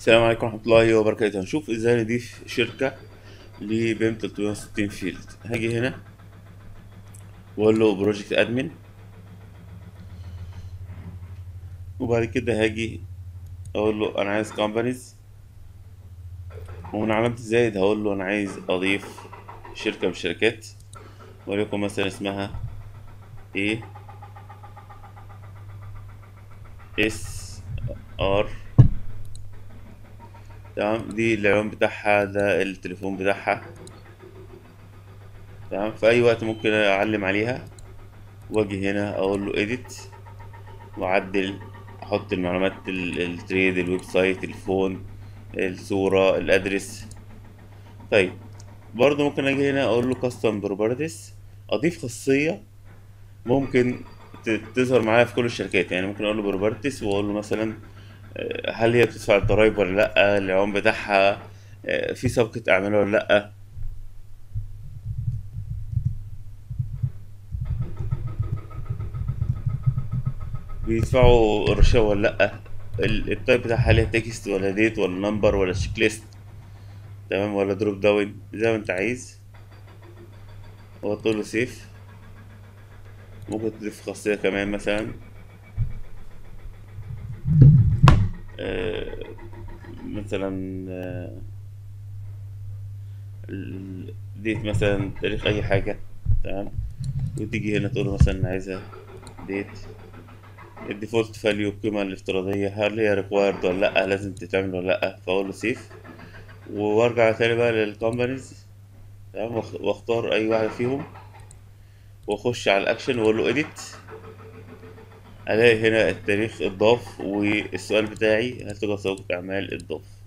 السلام عليكم ورحمة الله وبركاته هنشوف ازاي نضيف شركة لبيم 360 فيلد هاجي هنا واقول له بروجكت ادمن وبعد كده هاجي اقول له انا عايز كومبانيز ومن علامة الزائد هقول له انا عايز اضيف شركة من الشركات وليكن مثلا اسمها A S R تمام دي العنوان بتاعها ده التليفون بتاعها تمام في اي وقت ممكن اعلم عليها واجي هنا اقول له edit واعدل احط المعلومات ال- التريد الويب سايت الفون الصورة الادرس طيب برضو ممكن اجي هنا اقول له custom properties اضيف خاصية ممكن ت- تظهر معايا في كل الشركات يعني ممكن اقول له properties واقول له مثلا آه، هل هي بتدفع الضرايب ولا لأ العموم بتاعها آه، في سابقة أعمال ولا لأ بيدفعوا رشاوى ولا لأ ال- التايب بتاعها ليها تكست ولا ديت ولا نمبر ولا تشيك ليست تمام ولا دروب داون زي ما انت عايز وتقول له سيف ممكن تضيف خاصية كمان مثلا آه، مثلا آه، ال- ديت مثلا تاريخ اي حاجة تمام وتيجي هنا تقول له مثلا عايزها ديت الديفولت فاليو القيمة الافتراضية هل هي ريكوايرد ولا لأ لازم تتعمل ولا لأ فأقول له سيف وارجع تاني بقى للكومبانيز تمام واخ- واختار أي واحدة فيهم واخش على الأكشن وأقول له إديت ألاقي هنا التاريخ اتضاف والسؤال بتاعي هل تقدر سابقة أعمال اتضاف